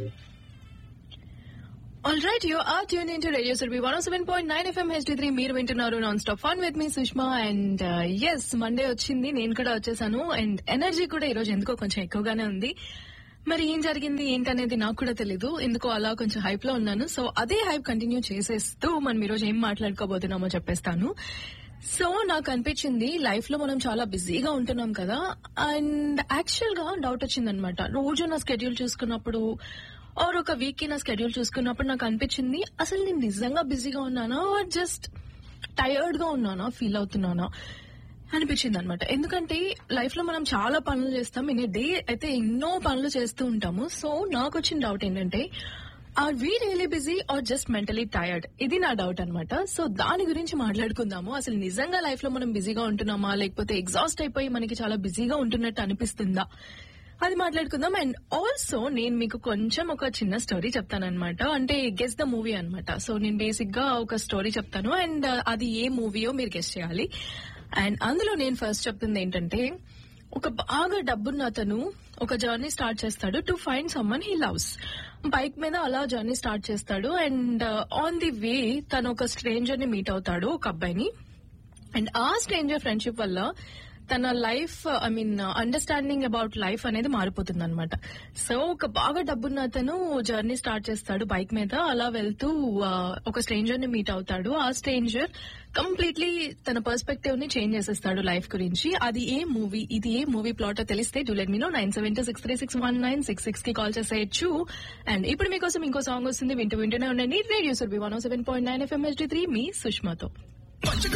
All right, you are tuned into Radio Survey 107.9 FM HD3 మీరు వింటున్నారు non stop fun with మీ Sushma and yes Monday వచ్చింది నేను కూడా వచ్చేసాను అండ్ ఎనర్జీ కూడా ఈరోజు ఎందుకో కొంచెం ఎక్కువగానే ఉంది మరి ఏం జరిగింది ఏంటనేది నాకు కూడా తెలీదు ఎందుకో అలా కొంచెం హైప్ లో ఉన్నాను సో అదే హైప్ కంటిన్యూ చేసేస్తూ మనం ఈరోజు ఏం మాట్లాడుకోబోతున్నామో చెప్పేస్తాను సో నాకు అనిపించింది లైఫ్ లో మనం చాలా బిజీగా ఉంటున్నాం కదా అండ్ యాక్చువల్ గా డౌట్ వచ్చింది అనమాట రోజు నా స్కెడ్యూల్ చూసుకున్నప్పుడు ఆర్ ఒక వీక్ కి నా స్కెడ్యూల్ చూసుకున్నప్పుడు నాకు అనిపించింది అసలు నేను నిజంగా బిజీగా ఉన్నానా ఆర్ జస్ట్ టైర్డ్ గా ఉన్నానా ఫీల్ అవుతున్నానా అనిపించింది అనమాట ఎందుకంటే లైఫ్ లో మనం చాలా పనులు చేస్తాం ఇన్ డే అయితే ఎన్నో పనులు చేస్తూ ఉంటాము సో నాకు వచ్చిన డౌట్ ఏంటంటే are we really busy or just mentally tired ఇది నా డౌట్ అనమాట సో దాని గురించి మాట్లాడుకుందాము అసలు నిజంగా లైఫ్ లో మనం బిజీగా ఉంటున్నామా లేకపోతే ఎగ్జాస్ట్ అయిపోయి మనకి చాలా బిజీగా ఉంటున్నట్టు అనిపిస్తుందా అది మాట్లాడుకుందాం అండ్ ఆల్సో నేను మీకు కొంచెం ఒక చిన్న స్టోరీ చెప్తానన్నమాట అంటే గెస్ ద మూవీ అన్నమాట సో నేను బేసిక్ గా ఒక స్టోరీ చెప్తాను అండ్ అది ఏ మూవీయో మీరు గెస్ చేయాలి అండ్ అందులో నేను ఫస్ట్ చెప్తుంది ఏంటంటే ఒక బాగా డబ్బున్న అతను ఒక జర్నీ స్టార్ట్ చేస్తాడు to find someone he loves bike మీద అలా జర్నీ స్టార్ట్ చేస్తాడు అండ్ ఆన్ ది వే తను ఒక స్ట్రేంజర్ ని మీట్ అవుతాడు ఒక అబ్బాయిని అండ్ ఆ స్ట్రేంజర్ ఫ్రెండ్షిప్ వల్ల తన life I mean understanding about life అనేది మారిపోతుంది అనమాట సో ఒక బాగా డబ్బున్న అతను జర్నీ స్టార్ట్ చేస్తాడు బైక్ మీద అలా వెళ్తూ ఆ, ఒక స్ట్రేంజర్ ని మీట్ అవుతాడు ఆ స్ట్రేంజర్ కంప్లీట్లీ తన పర్స్పెక్టివ్ ని చేంజ్ చేసేస్తాడు లైఫ్ గురించి అది ఏ మూవీ ఇది ఏ మూవీ ప్లాట్ తెలిస్తే డూలెట్ మీలో nine seven two six three six one nine six six కి కాల్ చేసేయచ్చు అండ్ ఇప్పుడు మీకోసం ఇంకో సాంగ్ వస్తుంది వింటూ వింటూనే ఉండండి radio Surbhi one seven point nine FM three మీ సుష్మాతో